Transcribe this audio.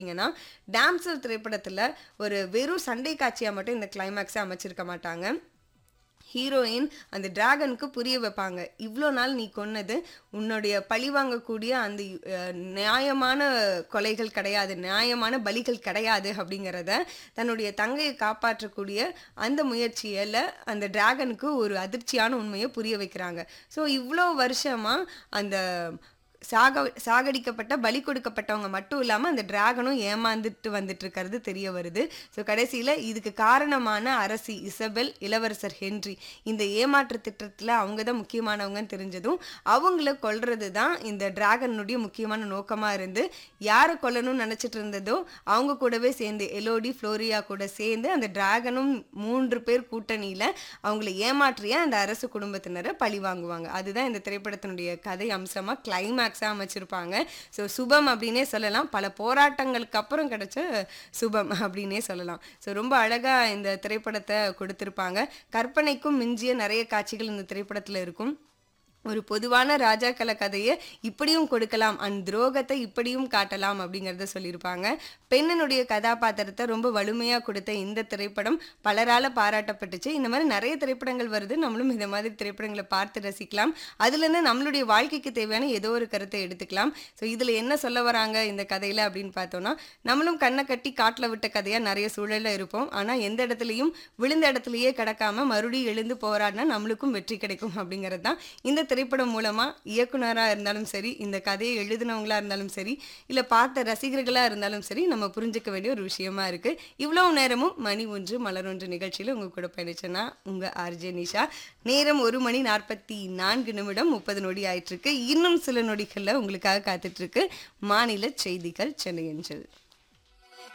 பார்த்தீங்கன்னா, டாம்சல் திரைப்படத்துல ஒரு வெறும் சண்டை காட்சியா மட்டும் இந்த கிளைமாக்ஸ அமைச்சிருக்க மாட்டாங்க. ஹீரோயின் அந்த டிராகனுக்கு புரிய வைப்பாங்க. "இவ்ளோ நாள் நீ கொன்னது உன்னுடைய பழிவாங்கக்கூடிய அந்த அ நியாயமான கொலைகள் கிடையாது. நியாயமான பலிகள் கிடையாது." அப்படிங்கிறத தன்னுடைய தங்கைய காப்பாற்றக்கூடிய அந்த முயற்சியில அந்த டிராகனுக்கு ஒரு அதிர்ச்சியான உண்மைய புரிய வைக்கிறாங்க. ஸோ இவ்ளோ வருஷமா அந்த சாக சாகடிக்கப்பட்ட, பலி கொடுக்கப்பட்டவங்க மட்டும் இல்லாம அந்த டிராகனும் ஏமாந்துட்டு வந்துட்டு இருக்கிறது தெரிய வருது. ஸோ கடைசியில இதுக்கு காரணமான அரசி இசபெல், இளவரசர் ஹென்றி இந்த ஏமாற்று திட்டத்துல அவங்க தான் முக்கியமானவங்கன்னு தெரிஞ்சதும், அவங்கள கொல்றது தான் இந்த டிராகனுடைய முக்கியமான நோக்கமா இருந்து, யார கொல்லணும்னு நெனச்சிட்டு இருந்ததோ, அவங்க கூடவே சேர்ந்து எலோடி, ஃப்ளோரியா கூட சேர்ந்து அந்த டிராகனும் 3 பேர் கூட்டணியில அவங்கள ஏமாற்றிய அந்த அரச குடும்பத்தினர பழி வாங்குவாங்க. அதுதான் இந்த திரைப்படத்தினுடைய கதை அம்சமா கிளைமாக்ஸா அமைச்சிருப்பாங்க. ஸோ சுபம் அப்படின்னே சொல்லலாம். பல போராட்டங்களுக்கு அப்புறம் கிடைச்ச சுபம் அப்படின்னே சொல்லலாம். ஸோ ரொம்ப அழகா இந்த திரைப்படத்த கொடுத்திருப்பாங்க. கற்பனைக்கும் மிஞ்சிய நெறைய காட்சிகள் இந்த திரைப்படத்துல இருக்கும். ஒரு பொதுவான ராஜாக்கள கதைய இப்படியும் கொடுக்கலாம். அண்ட் துரோகத்த இப்படியும் காட்டலாம் அப்படிங்கிறத சொல்லியிருப்பாங்க. பெண்ணினுடைய கதாபாத்திரத்த ரொம்ப வலிமையா கொடுத்த இந்த திரைப்படம் பலரால பாராட்டப்பட்டுச்சு. இந்த மாரி நெறைய திரைப்படங்கள் வருது. நம்மளும் இந்த மாதிரி திரைப்படங்கள பார்த்து ரசிக்கலாம். அதுலேருந்து நம்மளுடைய வாழ்க்கைக்கு தேவையான ஏதோ ஒரு கருத்த எடுத்துக்கலாம். ஸோ இதுல என்ன சொல்ல வராங்க இந்த கதையில அப்படின்னு பார்த்தோம்னா, நம்மளும் கண்ண கட்டி காட்டுல விட்ட கதையா நெறைய சூழல்ல இருப்போம். ஆனா எந்த இடத்துலயும் விழுந்த இடத்துலயே கிடக்காம மறுபடியும் எழுந்து போராடினா நம்மளுக்கும் வெற்றி கிடைக்கும் அப்படிங்கிறது தான் இந்த திரைப்படம் மூலமா இயக்குனரா இருந்தாலும் சரி, இந்த கதைய எழுதினவங்களா இருந்தாலும் சரி, இல்ல பார்த்த ரசிகர்களா இருந்தாலும் சரி, நம்ம புரிஞ்சுக்க வேண்டிய ஒரு விஷயமா இருக்கு. இவ்வளவு நேரமும் மணி ஒன்று மலர் ஒன்று நிகழ்ச்சியில உங்க கூட பயணிச்சேன்னா, உங்க ஆர்ஜே நிஷா. நேரம் 1 மணி 44 நிமிடம் 30 நொடி ஆயிட்டிருக்கு. இன்னும் சில நொடிகள்ல உங்களுக்காக காத்துட்டு இருக்கு மாநில செய்திகள் சென்னை அஞ்சல்.